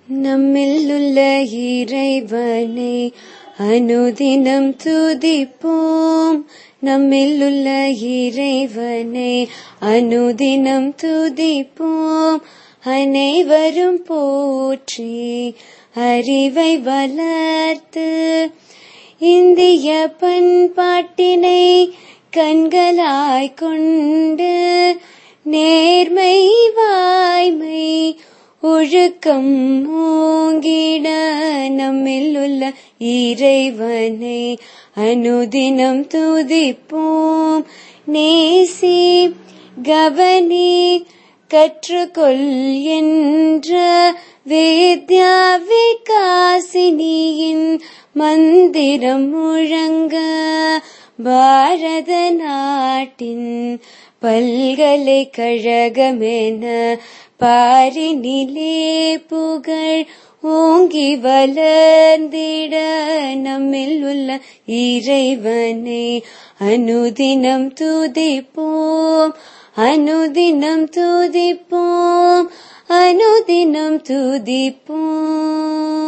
நம்மிலுள்ள இறைவனை அனுதினம் துதிப்போம் நம்மிலுள்ள இறைவனை அனுதினம் துதிப்போம் அனைவரும் போற்றி அறிவை வளர்த்து இந்திய பண்பாட்டினை கண்களாய் கொண்டு நேர்மை வாய்மை ஒழுக்கம் ஓங்கிட நம்மில் உள்ள இறைவனை அனுதினம் துதிப்போம் நேசி கவனி கற்றுக்கொள் என்ற வேத்யா விகாசினியின் மந்திரம் முழங்க பாரத நாட்டின் பல்கலைக்கழகமென பாரினிலே புகழ் ஓங்கி வளர்ந்திட நம்மில் உள்ள இறைவனை அனுதினம் துதிப்போம் அனுதினம் துதிப்போம் அனுதினம் துதிப்போம்